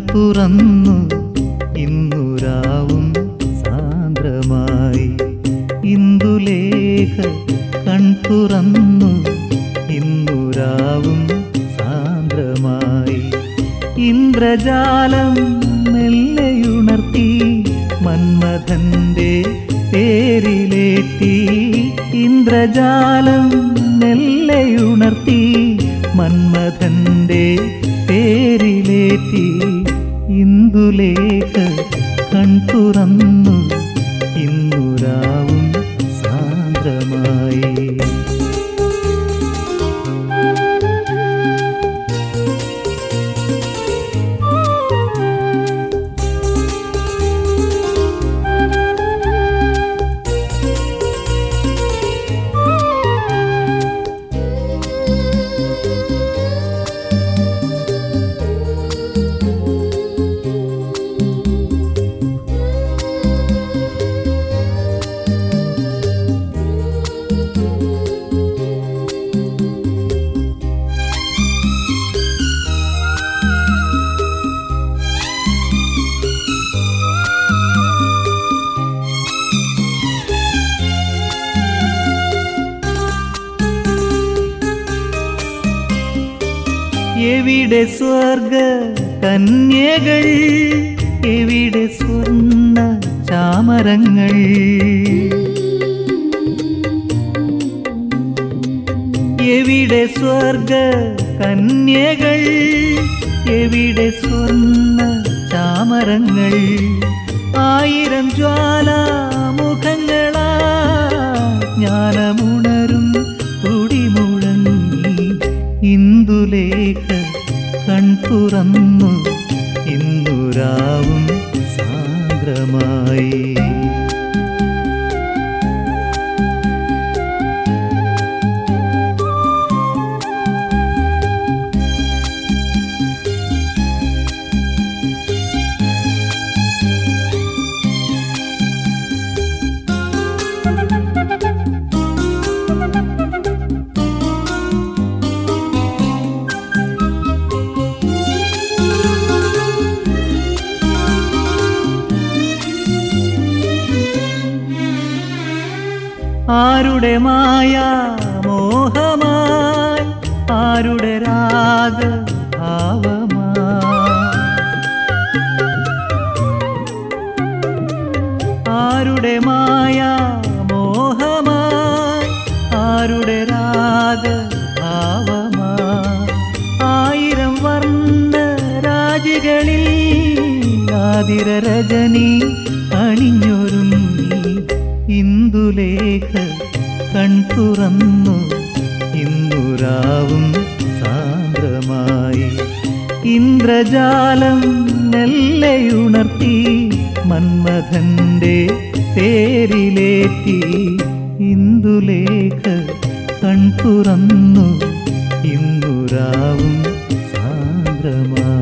തുറന്നു ഇന്നുരാവും സാന്ദ്രമായി ഇന്ദുലേഖ കൺ തുറന്നു ഇന്നുരാവും സാന്ദ്രമായി ഇന്ദ്രജാലം മെല്ലെയുണർത്തി മന്മഥന്റെ പേരിലേറ്റി ഇന്ദ്രജാലം മെല്ലെയുണർത്തി മന്മഥന്റെ പേരിലേറ്റി ഇന്ദുലേഖ കൺ തുറന്നു ഇന്നുരാവും സാന്ദ്രമായി എവിടെ സ്വർഗ കന്യകൾ എവിടെ സ്വർണ്ണ ചാമരങ്ങൾ എവിടെ സ്വർഗ കന്യകൾ എവിടെ സ്വർണ്ണ ചാമരങ്ങൾ ആയിരം ജ്വാലാമുഖങ്ങളാ ജ്ഞാനമുണരും തുടിമുഴങ്ങി ഇന്ദുലേഖ കൺ തുറന്നു ഇന്നുരാവും സാന്ദ്രമായി ആരുടെ മായ മോഹമായി ആരുടെ രാഗ ഭാവമായി ആരുടെ മായ മോഹമായി ആരുടെ രാഗ ഭാവമായി ആയിരം വർണ്ണ രാജികളിൽ ആതിര രജനി അണിഞ്ഞൊരുങ്ങി ഇന്ദുലേഖ കൺ തുറന്നു ഇന്നുരാവും സാന്ദ്രമായി ഇന്ദ്രജാലം നെല്ലയുണർത്തി മന്മഥന്റെ പേരിലേറ്റി ഇന്ദുലേഖ കൺ തുറന്നു ഇന്നുരാവും സാന്ദ്രമായി